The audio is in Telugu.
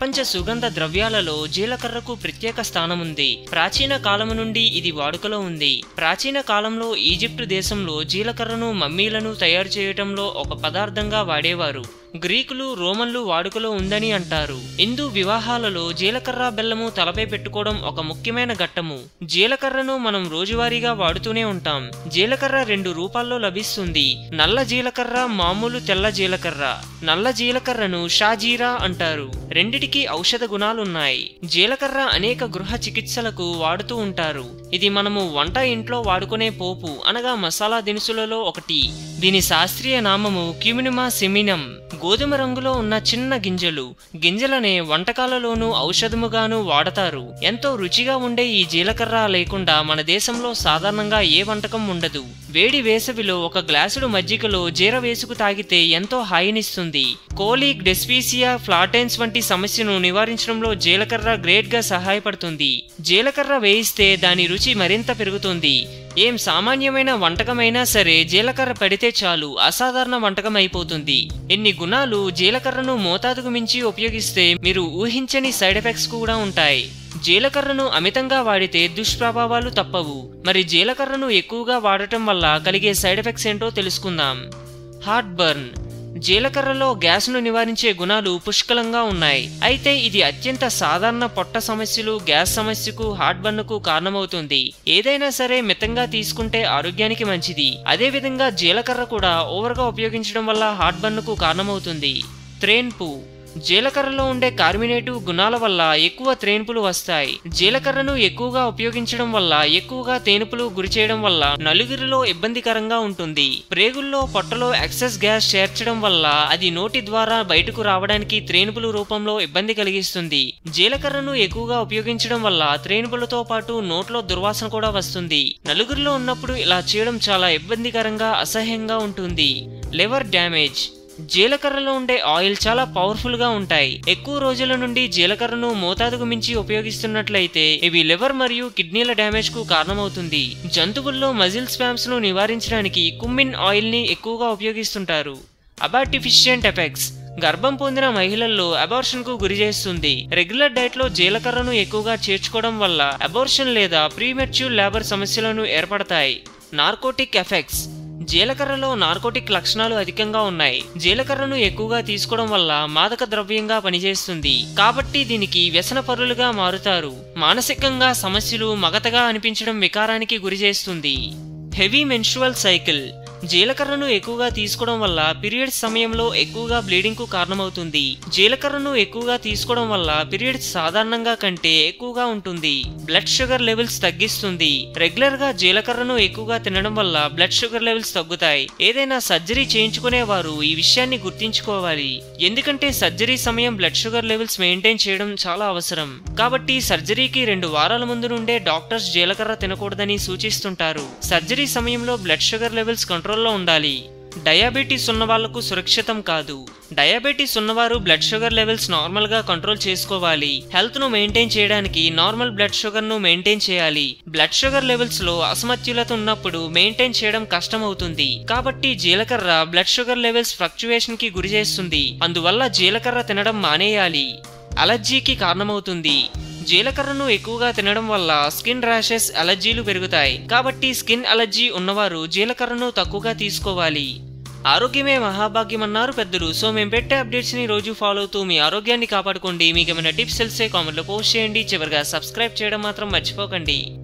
ప్రపంచ సుగంధ ద్రవ్యాలలో జీలకర్రకు ప్రత్యేక స్థానం ఉంది ప్రాచీన కాలము నుండి ఇది వాడుకలో ఉంది ప్రాచీన కాలంలో ఈజిప్టు దేశంలో జీలకర్రను మమ్మీలను తయారు చేయటంలో ఒక పదార్థంగా వాడేవారు గ్రీకులు రోమన్లు వాడుకలో ఉందని అంటారు హిందూ వివాహాలలో జీలకర్ర బెల్లము తలపై పెట్టుకోవడం ఒక ముఖ్యమైన ఘట్టము జీలకర్రను మనం రోజువారీగా వాడుతూనే ఉంటాం జీలకర్ర రెండు రూపాల్లో లభిస్తుంది నల్ల జీలకర్ర మామూలు తెల్ల జీలకర్ర నల్ల జీలకర్రను షాజీరా అంటారు రెండిటికి ఔషధ గుణాలున్నాయి జీలకర్ర అనేక గృహ చికిత్సలకు వాడుతూ ఉంటారు ఇది మనము వంట ఇంట్లో వాడుకునే పోపు అనగా మసాలా దినుసులలో ఒకటి దీని శాస్త్రీయ నామము క్యూమినిమా సెమినం గోధుమ రంగులో ఉన్న చిన్న గింజలు గింజలనే వంటకాలలోనూ ఔషధముగాను వాడతారు ఎంతో రుచిగా ఉండే ఈ జీలకర్ర లేకుండా మన దేశంలో సాధారణంగా ఏ వంటకం ఉండదు వేడి వేసవిలో ఒక గ్లాసుడు మజ్జిగలో జీర వేసుకు తాగితే ఎంతో హాయినిస్తుంది కోలిక్ డెస్పీసియా ఫ్లాటెన్స్ వంటి సమస్యను నివారించడంలో జీలకర్ర గ్రేట్ గా సహాయపడుతుంది జీలకర్ర వేయిస్తే దాని రుచి మరింత పెరుగుతుంది ఏం సామాన్యమైన వంటకమైనా సరే జీలకర్ర పడితే చాలు అసాధారణ వంటకం అయిపోతుంది ఎన్ని గుణాలు జీలకర్రను మోతాదుకు మించి ఉపయోగిస్తే మీరు ఊహించని సైడ్ ఎఫెక్ట్స్ కూడా ఉంటాయి జీలకర్రను అమితంగా వాడితే దుష్ప్రభావాలు తప్పవు మరి జీలకర్రను ఎక్కువగా వాడటం వల్ల కలిగే సైడ్ ఎఫెక్ట్స్ ఏంటో తెలుసుకుందాం హార్ట్ బర్న్ జీలకర్రలో గ్యాస్ను నివారించే గుణాలు పుష్కలంగా ఉన్నాయి అయితే ఇది అత్యంత సాధారణ పొట్ట సమస్యలు గ్యాస్ సమస్యకు హార్ట్ బర్న్కు కారణమవుతుంది ఏదైనా సరే మితంగా తీసుకుంటే ఆరోగ్యానికి మంచిది అదేవిధంగా జీలకర్ర కూడా ఓవర్గా ఉపయోగించడం వల్ల హార్ట్ బర్న్కు కారణమవుతుంది త్రేన్పు జీలకర్రలో ఉండే కార్మినేటివ్ గుణాల వల్ల ఎక్కువ త్రేన్పులు వస్తాయి జీలకర్రను ఎక్కువగా ఉపయోగించడం వల్ల ఎక్కువగా తేనుపులు గురి చేయడం వల్ల నలుగురిలో ఇబ్బందికరంగా ఉంటుంది ప్రేగుల్లో పొట్టలో ఎక్సెస్ గ్యాస్ చేర్చడం వల్ల అది నోటి ద్వారా బయటకు రావడానికి త్రేనుపులు రూపంలో ఇబ్బంది కలిగిస్తుంది జీలకర్రను ఎక్కువగా ఉపయోగించడం వల్ల త్రేనుపులతో పాటు నోట్లో దుర్వాసన కూడా వస్తుంది నలుగురిలో ఉన్నప్పుడు ఇలా చేయడం చాలా ఇబ్బందికరంగా అసహ్యంగా ఉంటుంది లివర్ డ్యామేజ్ జీలకర్రలో ఉండే ఆయిల్ చాలా పవర్ఫుల్ గా ఉంటాయి ఎక్కువ రోజుల నుండి జీలకర్రను మోతాదుకు మించి ఉపయోగిస్తున్నట్లయితే ఇవి లివర్ మరియు కిడ్నీల డ్యామేజ్ కు కారణమవుతుంది జంతువుల్లో మజిల్ స్పామ్స్ ను నివారించడానికి కుమ్మిన్ ఆయిల్ ని ఎక్కువగా ఉపయోగిస్తుంటారు అబార్టిఫిషియంట్ ఎఫెక్ట్స్ గర్భం పొందిన మహిళల్లో అబార్షన్ కు గురి చేస్తుంది రెగ్యులర్ డైట్ లో జీలకర్రను ఎక్కువగా చేర్చుకోవడం వల్ల అబార్షన్ లేదా ప్రీమెచ్యూర్ లేబర్ సమస్యలను ఏర్పడతాయి నార్కోటిక్ ఎఫెక్ట్స్ జీలకర్రలో నార్కోటిక్ లక్షణాలు అధికంగా ఉన్నాయి జీలకర్రను ఎక్కువగా తీసుకోవడం వల్ల మాదక ద్రవ్యంగా పనిచేస్తుంది కాబట్టి దీనికి వ్యసన పరులుగా మారుతారు మానసికంగా సమస్యలు మగతగా అనిపించడం వికారానికి గురి చేస్తుంది హెవీ మెన్స్ట్రువల్ సైకిల్ జీలకర్రను ఎక్కువగా తీసుకోవడం వల్ల పీరియడ్స్ సమయంలో ఎక్కువగా బ్లీడింగ్ కు కారణమవుతుంది జీలకర్రను ఎక్కువగా తీసుకోవడం వల్ల పీరియడ్స్ సాధారణంగా కంటే ఎక్కువగా ఉంటుంది బ్లడ్ షుగర్ లెవెల్స్ తగ్గిస్తుంది రెగ్యులర్ గా జీలకర్రను ఎక్కువగా తినడం వల్ల బ్లడ్ షుగర్ లెవెల్స్ తగ్గుతాయి ఏదైనా సర్జరీ చేయించుకునే వారు ఈ విషయాన్ని గుర్తించుకోవాలి ఎందుకంటే సర్జరీ సమయం బ్లడ్ షుగర్ లెవెల్స్ మెయింటైన్ చేయడం చాలా అవసరం కాబట్టి సర్జరీకి రెండు వారాల ముందు నుండే డాక్టర్స్ జీలకర్ర తినకూడదని సూచిస్తుంటారు సర్జరీ సమయంలో బ్లడ్ షుగర్ లెవెల్స్ కంట్రోల్లో ఉండాలి డయాబెటీస్ ఉన్న వాళ్లకు సురక్షితం కాదు డయాబెటీస్ ఉన్నవారు బ్లడ్ షుగర్ లెవెల్స్ నార్మల్ గా కంట్రోల్ చేసుకోవాలి హెల్త్ ను మెయింటైన్ చేయడానికి నార్మల్ బ్లడ్ షుగర్ ను మెయింటైన్ చేయాలి బ్లడ్ షుగర్ లెవెల్స్ లో అసమతుల్యత ఉన్నప్పుడు మెయింటైన్ చేయడం కష్టం అవుతుంది కాబట్టి జీలకర్ర బ్లడ్ షుగర్ లెవెల్స్ ఫ్లక్చువేషన్ కి గురి చేస్తుంది అందువల్ల జీలకర్ర తినడం మానేయాలి అలర్జీకి కారణమవుతుంది జీలకర్రను ఎక్కువగా తినడం వల్ల స్కిన్ ర్యాషెస్ అలర్జీలు పెరుగుతాయి కాబట్టి స్కిన్ అలర్జీ ఉన్నవారు జీలకర్రను తక్కువగా తీసుకోవాలి ఆరోగ్యమే మహాభాగ్యం అన్నారు పెద్దలు సో మేము పెట్టే అప్డేట్స్ ని రోజు ఫాలో అవుతూ మీ ఆరోగ్యాన్ని కాపాడుకోండి మీకు ఏమైనా టిప్స్ తెలిసే కామెంట్లో పోస్ట్ చేయండి చివరిగా సబ్స్క్రైబ్ చేయడం మాత్రం మర్చిపోకండి